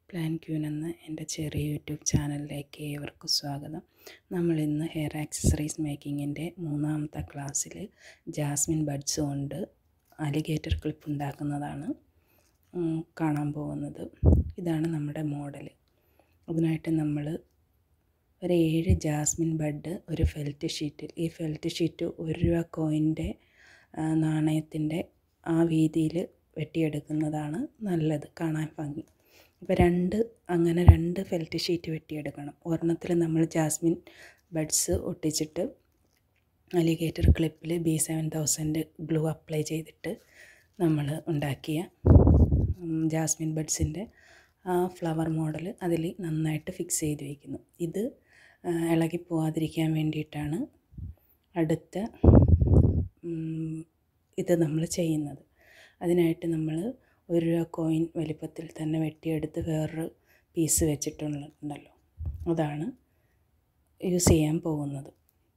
plan queen എന്ന എൻ്റെ ചെറിയ യൂട്യൂബ് ചാനലിലേക്ക് ഏവർക്കും സ്വാഗതം നമ്മൾ ഇന്ന് ഹെയർ ആക്സസറീസ് മേക്കിങ്ങിൻ്റെ മൂന്നാമത്തെ ക്ലാസ്സിൽ ജാസ്മിൻ ബഡ്സ് കൊണ്ട് അലിഗേറ്റർ ക്ലിപ്പ് ഉണ്ടാക്കുന്നതാണ് ഉം, കാണാൻ പോകുന്നത് ഇതാണ് നമ്മുടെ മോഡൽ അതിനായിട്ട് നമ്മൾ ഒരു ഏഴ് ജാസ്മിൻ ബഡ് ഒരു ഫെൽറ്റ് ഷീറ്റിൽ ഈ ഫെൽറ്റ് ഷീറ്റ് ഒരു രൂപ കോയിൻ്റെ നാണയത്തിൻ്റെ ആ വീതിയിൽ വെട്ടിയെടുക്കുന്നതാണ് നല്ലത് കാണാൻ ഭംഗി ഇപ്പോൾ രണ്ട് അങ്ങനെ രണ്ട് ഫെൽറ്റ് ഷീറ്റ് വെട്ടിയെടുക്കണം ഒരെണ്ണത്തിൽ നമ്മൾ ജാസ്മിൻ ബഡ്സ് ഒട്ടിച്ചിട്ട് അലിഗേറ്റർ ക്ലിപ്പിൽ B seven thousand glue apply ചെയ്തിട്ട് നമ്മൾ ഉണ്ടാക്കിയ ഉം, ജാസ്മിൻ ബഡ്സിൻ്റെ ആ ഫ്ലവർ മോഡൽ അതിൽ നന്നായിട്ട് ഫിക്സ് ചെയ്ത് വയ്ക്കുന്നു ഇത് ആ, ഇളകി പോവാതിരിക്കാൻ വേണ്ടിയിട്ടാണ് അടുത്ത ഉം, ഇത് നമ്മൾ ചെയ്യുന്നത് അതിനായിട്ട് നമ്മൾ ഒരു രൂപ കോയിൻ വലിപ്പത്തിൽ തന്നെ വെട്ടിയെടുത്ത് വേറൊരു പീസ് വെച്ചിട്ടുണ്ടല്ലോ അതാണ് യൂസ് ചെയ്യാൻ പോകുന്നത്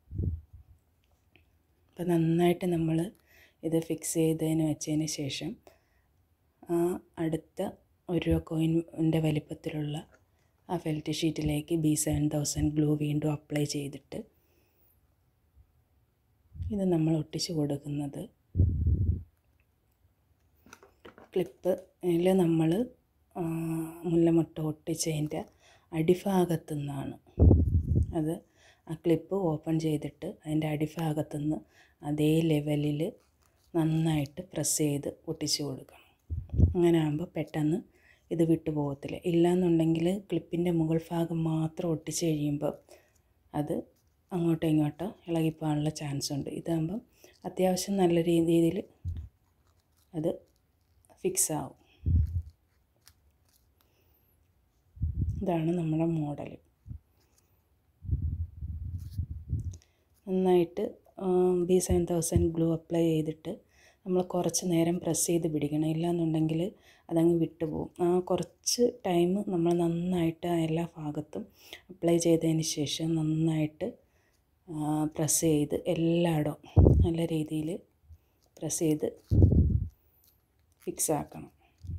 അപ്പോൾ നന്നായിട്ട് നമ്മൾ ഇത് ഫിക്സ് ചെയ്തതിന് വെച്ചതിന് ശേഷം ആ അടുത്ത ഒരു രൂപ കോയിൻ്റെ വലിപ്പത്തിലുള്ള ആ ഫെൽറ്റ് ഷീറ്റിലേക്ക് ബി സെവൻ തൗസൻഡ് ഗ്ലൂ വീണ്ടും അപ്ലൈ ചെയ്തിട്ട് ഇത് നമ്മൾ ഒട്ടിച്ച് കൊടുക്കുന്നത് ക്ലിപ്പിൽ നമ്മൾ മുല്ലമുട്ട ഒട്ടിച്ചതിൻ്റെ അടിഭാഗത്തു നിന്നാണ് അത് ആ ക്ലിപ്പ് ഓപ്പൺ ചെയ്തിട്ട് അതിൻ്റെ അടിഭാഗത്തു നിന്ന് അതേ ലെവലിൽ നന്നായിട്ട് പ്രസ് ചെയ്ത് ഒട്ടിച്ച് കൊടുക്കണം അങ്ങനെ ആകുമ്പോൾ പെട്ടെന്ന് ഇത് വിട്ടു പോകത്തില്ല ഇല്ലയെന്നുണ്ടെങ്കിൽ ക്ലിപ്പിൻ്റെ മുകൾ ഭാഗം മാത്രം ഒട്ടിച്ച് കഴിയുമ്പോൾ അത് അങ്ങോട്ടോ ഇങ്ങോട്ടോ ഇളകിപ്പോകാനുള്ള ചാൻസ് ഉണ്ട് ഇതാകുമ്പം അത്യാവശ്യം നല്ല രീതിയിൽ അത് ഫിക്സ് ആവും ഇതാണ് നമ്മുടെ മോഡൽ നന്നായിട്ട് B seven thousand glue apply ചെയ്തിട്ട് നമ്മൾ കുറച്ച് നേരം പ്രസ് ചെയ്ത് പിടിക്കണം ഇല്ലാന്നുണ്ടെങ്കിൽ അതങ്ങ് വിട്ടുപോകും ആ കുറച്ച് ടൈം നമ്മൾ നന്നായിട്ട് ആ എല്ലാ ഭാഗത്തും അപ്ലൈ ചെയ്തതിന് ശേഷം നന്നായിട്ട് പ്രസ് ചെയ്ത് എല്ലായിടവും നല്ല രീതിയിൽ പ്രസ് ചെയ്ത് ഫിക്സ് ആക്കണം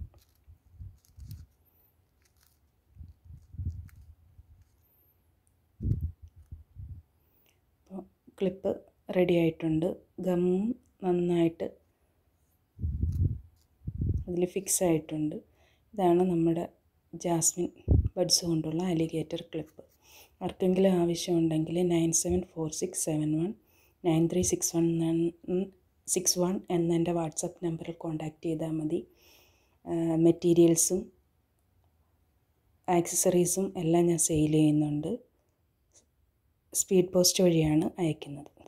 അപ്പോൾ ക്ലിപ്പ് റെഡി ആയിട്ടുണ്ട് ഗമ്മും നന്നായിട്ട് അതിൽ ഫിക്സ് ആയിട്ടുണ്ട് ഇതാണ് നമ്മുടെ ജാസ്മിൻ ബഡ്സ് കൊണ്ടുള്ള അലിഗേറ്റർ ക്ലിപ്പ് ആർക്കെങ്കിലും ആവശ്യമുണ്ടെങ്കിൽ nine seven four six seven one nine three six one six one എന്ന എൻ്റെ വാട്സപ്പ് നമ്പറിൽ കോൺടാക്റ്റ് ചെയ്താൽ മതി മെറ്റീരിയൽസും ആക്സസറീസും എല്ലാം ഞാൻ സെയിൽ ചെയ്യുന്നുണ്ട് സ്പീഡ് പോസ്റ്റ് വഴിയാണ് അയക്കുന്നത്